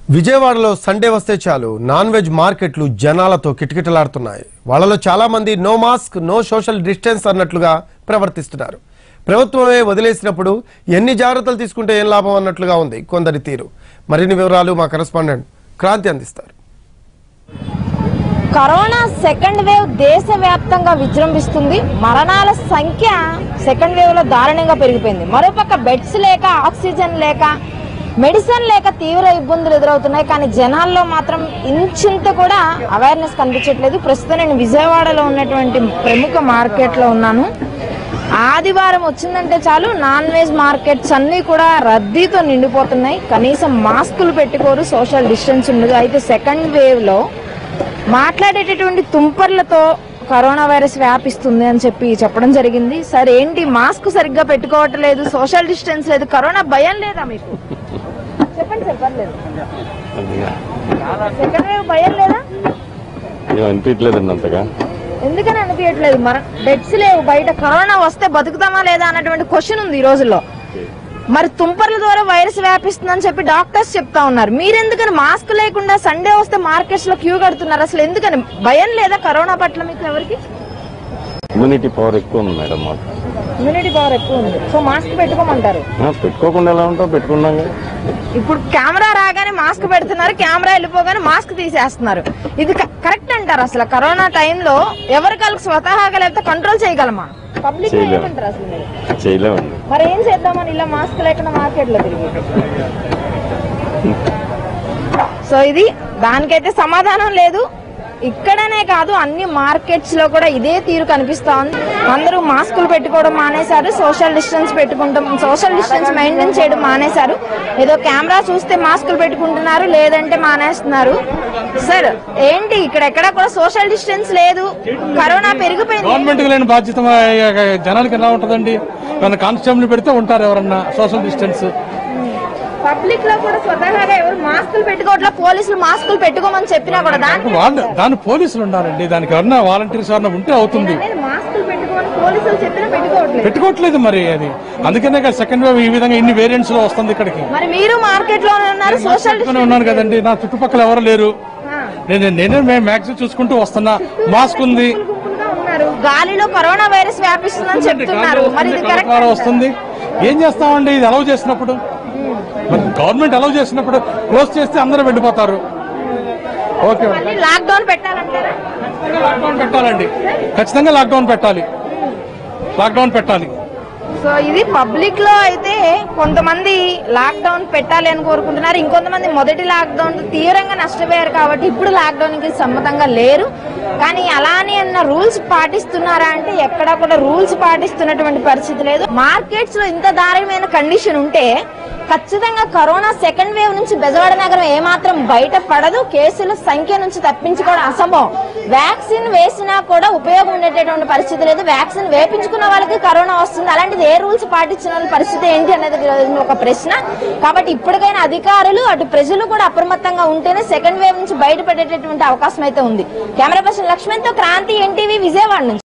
విజయవాడలో సండే వస్తే చాలు నాన్ వెజ్ మార్కెట్లు జనాలతో కిటకిటలాడుతున్నాయి వాళ్ళలో చాలా మంది no mask no social distance అన్నట్లుగా ప్రవర్తిస్తున్నారు ప్రభుత్వమే వదిలేసినప్పుడు ఎన్ని జాగ్రత్తలు తీసుకుంటే ఏం లాభం అన్నట్లుగా ఉంది కొందరి తీరు మరిన్ని వివరాలు మా కరెస్పాండెంట్ క్రాంతి అందిస్తారు కరోనా సెకండ్ వేవ్ దేశవ్యాప్తంగా విజృంభిస్తుంది మరణాల సంఖ్య సెకండ్ వేవ్ లో దారుణంగా పెరిగిపోయింది మరోపక్క బెడ్స్ లేక ఆక్సిజన్ లేక మెడిసిన్ లేక తీవ్ర ఇబ్బందులు ఎదురవుతున్నాయి కానీ జనాల్లో మాత్రం ఇంచింత కూడా అవేర్నెస్ కనిపించట్లేదు ప్రస్తుతం నేను విజయవాడలో ఉన్నటువంటి ప్రముఖ మార్కెట్ లో ఉన్నాను ఆదివారం వచ్చిందంటే చాలు నాన్ వెజ్ మార్కెట్స్ అన్ని కూడా రద్దీతో నిండిపోతున్నాయి కనీసం మాస్కులు పెట్టుకోరు సోషల్ డిస్టెన్స్ ఉండదు అయితే సెకండ్ వేవ్ లో మాట్లాడేటటువంటి తుంపర్లతో కరోనా వైరస్ వ్యాపిస్తుంది అని చెప్పి చెప్పడం జరిగింది సరే ఏంటి మాస్క్ సరిగ్గా పెట్టుకోవట్లేదు సోషల్ డిస్టెన్స్ లేదు కరోనా భయం లేదా మీకు చెప్పండి సార్ పర్లేదు సెకండ్ వేవ్ భయం లేదా ఏం అనిపించలేదండి అంతగా ఎందుకని అనిపించట్లేదు మన బెడ్స్ లేవు బయట కరోనా వస్తే బతుకుతామా లేదా అన్నటువంటి క్వశ్చన్ ఉంది ఈ రోజుల్లో మరి తుంపర్ల ద్వారా వైరస్ వ్యాపిస్తుందని చెప్పి డాక్టర్స్ చెప్తా ఉన్నారు మీరెందుకని మాస్క్ లేకుండా సండే వస్తే మార్కెట్స్ లో క్యూ కడుతున్నారు అసలు ఎందుకని భయం లేదా కరోనా పట్ల మీకు ఎవరికి ఇమ్యూనిటీ పవర్ ఎక్కువ ఉంది మేడం మాకు ఇమ్యూనిటీ పవర్ ఎక్కువ ఉంది సో మాస్క్ పెట్టుకోమంటారు ఆ, పెట్టుకోకుండా ఎలా ఉంటాం పెట్టుకున్నాం కదా. ఇప్పుడు కెమెరా రాగానే మాస్క్ పెడుతున్నారు కెమెరా వెళ్ళిపోగానే మాస్క్ తీసేస్తున్నారు ఇది క- కరెక్ట్ అంటారు అసలు కరోనా టైంలో ఎవరికాలకు స్వతహాగా లేకపోతే కంట్రోల్ చేయగలమా పబ్లిక్ చేయలేం. ఏమంటారు అసలు మీరు చేయలేమండి మరి ఏం చేద్దామని ఇలా మాస్క్ లేకుండా మార్కెట్ లో తిరిగి సో ఇది దానికైతే సమాధానం లేదు ఇక్కడనే కాదు అన్ని మార్కెట్స్ లో కూడా ఇదే తీరు కనిపిస్తా ఉంది అందరూ మాస్కులు పెట్టుకోవడం మానేశారు సోషల్ డిస్టెన్స్ పెట్టుకుంటాం సోషల్ డిస్టెన్స్ మెయింటైన్ చేయడం మానేశారు ఏదో కెమెరా చూస్తే మాస్కులు పెట్టుకుంటున్నారు లేదంటే మానేస్తున్నారు సార్ ఏంటి ఇక్కడ ఎక్కడ కూడా సోషల్ డిస్టెన్స్ లేదు కరోనా పెరిగిపోయింది గవర్నమెంట్ కి లేని బాధ్యత మా జనానికి ఎలా ఉంటదండి మన కానిస్టేబుల్ పెడితే ఉంటారు ఎవరన్నా సోషల్ డిస్టెన్స్ పబ్లిక్ లో కూడా స్వతహాగా ఎవరు మాస్కులు పెట్టుకోవట్లే పోలీసులు మాస్కులు పెట్టుకోమని చెప్పినా కూడా దానికి వాళ్ళు దాని పోలీసులు ఉండాలండి దానికి ఎవరన్నా వాలంటీర్స్ ఎవరన్నా ఉంటే అవుతుంది అనేది మాస్కులు పెట్టుకోమని పోలీసులు చెప్పినా పెట్టుకోవట్లేదు పెట్టుకోవట్లేదు మరి అది అందుకనే కదా సెకండ్ వేవ్ ఈ విధంగా ఇన్ని వేరియంట్స్ లో వస్తుంది ఇక్కడికి మరి మీరు మార్కెట్ లోనే ఉన్నారు సోషల్ పెట్టుకునే ఉన్నాను కదండి నా చుట్టుపక్కల ఎవరు లేరు నేను నేనే మేము మ్యాక్సిమం చూసుకుంటూ వస్తున్నా మాస్క్ ఉంది ఉన్నారు గాలిలో కరోనా వైరస్ వ్యాపిస్తుందని చెప్తున్నారు మరి ఇది కడుపు కరెక్ట్ ద్వారా వస్తుంది ఏం చేస్తామండి ఇది అలౌ చేసినప్పుడు మరి గవర్నమెంట్ అలౌ చేసినప్పుడు క్లోజ్ చేస్తే అందరూ వెళ్ళిపోతారు ఓకే మళ్ళీ లాక్ డౌన్ పెట్టాలంటారా ఖచ్చితంగా లాక్డౌన్ పెట్టాలండి ఖచ్చితంగా లాక్డౌన్ పెట్టాలి లాక్డౌన్ పెట్టాలి సో ఇది పబ్లిక్ లో అయితే కొంతమంది లాక్ డౌన్ పెట్టాలి అని కోరుకుంటున్నారు ఇంకొంతమంది మొదటి లాక్ డౌన్ తీవ్రంగా నష్టపోయారు కాబట్టి ఇప్పుడు లాక్ డౌన్ కి సమ్మతంగా లేరు కానీ అలానే అన్న రూల్స్ పాటిస్తున్నారా అంటే ఎక్కడా కూడా రూల్స్ పాటిస్తున్నటువంటి పరిస్థితి లేదు మార్కెట్స్ లో ఇంత దారుణమైన కండిషన్ ఉంటే ఖచ్చితంగా కరోనా సెకండ్ వేవ్ నుంచి బెజవాడ నగరం ఏమాత్రం బయట పడదు కేసుల సంఖ్య నుంచి తప్పించుకోవడం అసంభవం వ్యాక్సిన్ వేసినా కూడా ఉపయోగం ఉండేటటువంటి పరిస్థితి లేదు వ్యాక్సిన్ వేపించుకున్న వాళ్ళకి కరోనా వస్తుంది అలాంటిది ఏ రూల్స్ పాటించిన వాళ్ళ పరిస్థితి ఏంటి అనేది ఒక ప్రశ్న కాబట్టి ఇప్పటికైనా అధికారులు అటు ప్రజలు కూడా అప్రమత్తంగా ఉంటేనే సెకండ్ వేవ్ నుంచి బయటపడేటటువంటి అవకాశం అయితే ఉంది కెమెరా పర్సన్ లక్ష్మణ్ తో క్రాంతి ఎన్టీవీ విజయవాడ నుంచి